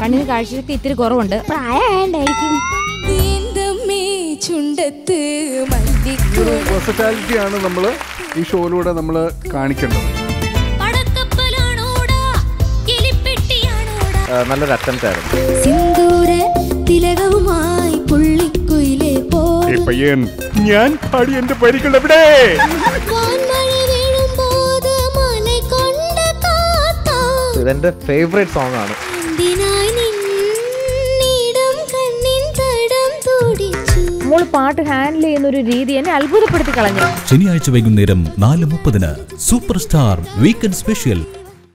കണ്ണിന് കാഴ്ചയൊക്കെ ഇത്തിരി കുറവുണ്ട് പ്രായമായോണ്ടായിരിക്കും നീന്തമ്മേ ചുണ്ടത്ത് മല്ലിക്കൂ വെർസറ്റാലിറ്റി ആണ് നമ്മൾ ഈ ഷോയിലൂടെ നമ്മൾ കാണിക്കേണ്ടത് പടക്കപ്പലാണോടാ എലിപ്പെട്ടിയാണോടാ ആ, നല്ലൊരു അറ്റംപ്റ്റ് ആയിരുന്നു സിന്ദൂര തിലകവുമായി പുള്ളിക്കുയിലെ പോ പയ്യൻ ഞാൻ പാടി എന്റെ പരികൾ എവിടെ വാൻമഴ വീഴുമ്പോത് മല കൊണ്ട കാത്താ ഇതെന്റെ ഫേവറേറ്റ് സോങ് ആണ് എന്തിനായി നിന്നിടം കണ്ണിൻ തടം തുടിച്ചു മോള് പാട്ട് ഹാൻഡിൽ ചെയ്യുന്ന ഒരു രീതി എന്നെ അത്ഭുതപ്പെടുത്തി കളഞ്ഞു ശനിയാഴ്ച വൈകുന്നേരം നാല് മുപ്പതിന് സൂപ്പർ സ്റ്റാർ വീക്കെൻഡ് സ്പെഷ്യൽ